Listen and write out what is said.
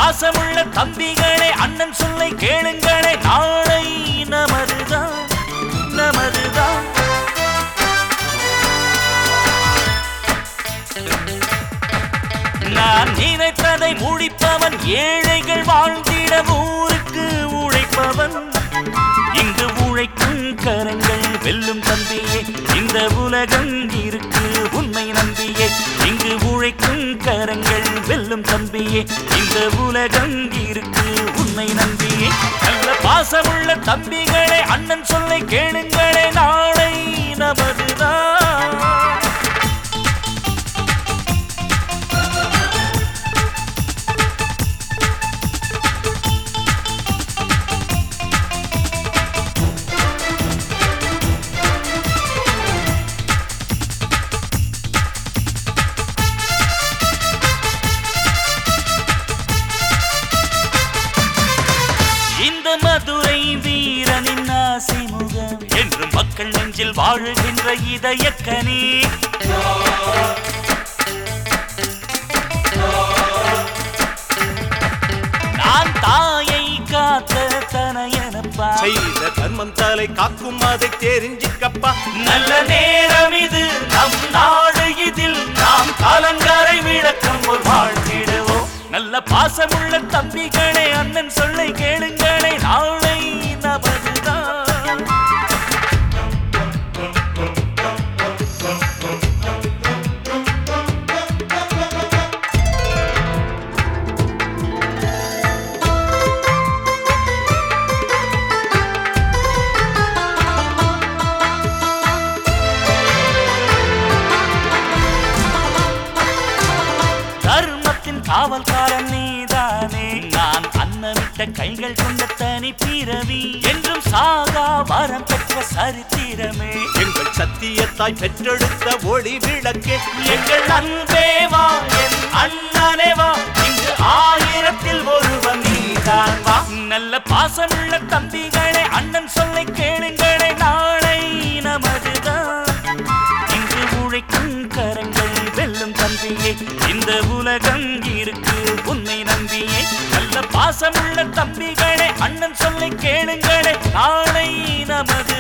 பாசமுள்ள தம்பிகளே அண்ணன் சொல்லை கேளுங்களே நாளை நமதுதான் நமதுதான் நான் நினைத்ததை முடிப்பவன் ஏழைகள் வாழ்ந்திட ஊருக்கு உழைப்பவன் இங்கு உழைக்கும் கரங்கள் வெல்லும் தம்பியே இந்த உலகம் இருக்கு உண்மை நம்பியே இங்கு உழைக்கும் கரங்கள் வெல்லும் தம்பியே இந்த உலகம் இருக்கு உண்மை நம்பியே நல்ல பாசமுள்ள தம்பிகளே அண்ணன் சொல்லை கேளுங்களே நாளை நமதுதான் இந்த மதுரை வீரனின் ஆசை முகம் என்று மக்கள் நெஞ்சில் வாழுகின்ற இதயக்கனி நான் தாயை காத்த தனையனப்பா செய்த கர்மம் தலை காக்கும் அதை தெரிஞ்சுக்கப்பா நல்ல நேரம் இது நம் நாடு இதில் நாம் காலங்காரை விளக்கம் ஒரு வாழ்த்திடுவோம் நல்ல பாசமுள்ள தம்பிகளே அண்ணன் சொல்லை கேளுங்களே நாளை நமதுதான் தர்மத்தின் காவல்காரன் நீதானே நான் அன்னமிட்ட கைகள் கொண்ட தனி பிறவி என்றும் சாகா வரம் பெற்ற சரித்திரமே எங்கள் சத்தியத்தாய் பெற்றெடுத்த ஒளி விளக்கே எங்கள் அன்பே வா என் அண்ணனே வா இங்கு ஆயிரத்தில் ஒருவன் நீதான் வா நல்ல பாசமுள்ள தம்பிகளே அண்ணன் சொல்லை கேளுங்களே நாளை நமதுதான் இங்கு உழைக்கும் கரங்கள் வெல்லும் தம்பியே இந்த உலகம் இருக்கு உன்னை நம்பியே நல்ல பாசமுள்ள தம்பிகளே அண்ணன் சொல்லை கேளுங்களே நாளை நமது